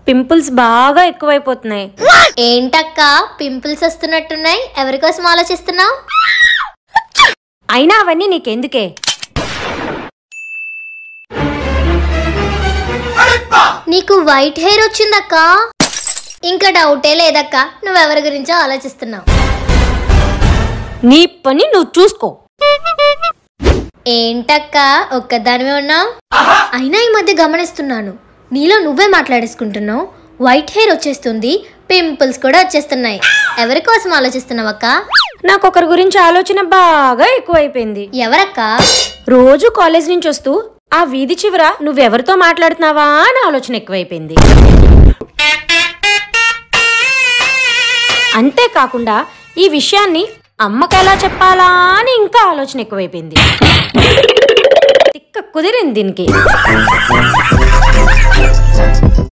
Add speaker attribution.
Speaker 1: pimples బాగా ఎక్కువైపోతున్నాయి
Speaker 2: ఏంటక్క పింపుల్స్ వస్తున్నట్టున్నాయి ఎవరి కోసం ఆలోచిస్తున్నావు
Speaker 1: అయినా అవన్నీ నీకెందుకే
Speaker 2: నీకు వైట్ హెయిర్ వచ్చిందక్క ఇంకా డౌటే లేదక్క నువ్వెవరి గురించో ఆలోచిస్తున్నావు
Speaker 1: నీ పని నువ్వు చూసుకో
Speaker 2: ఏంటక్క ఒక్కదానివే ఉన్నావు అయినా ఈ మధ్య గమనిస్తున్నాను నీలో నువ్వే మాట్లాడేసుకుంటున్నావు వైట్ హెయిర్ వచ్చేస్తుంది పింపుల్స్ కూడా వచ్చేస్తున్నాయి ఎవరి కోసం ఆలోచిస్తున్నావక్క
Speaker 1: నాకు ఒకరి గురించి ఆలోచన బాగా ఎక్కువైపోయింది
Speaker 2: ఎవరక్క
Speaker 1: రోజు కాలేజ్ నుంచి వస్తూ ఆ వీధి చివర నువ్వెవరితో మాట్లాడుతున్నావా అని ఆలోచన ఎక్కువైపోయింది అంతేకాకుండా ఈ విషయాన్ని అమ్మకి ఎలా చెప్పాలా అని ఇంకా ఆలోచన ఎక్కువైపోయింది తిక్క కుదిరింది దీనికి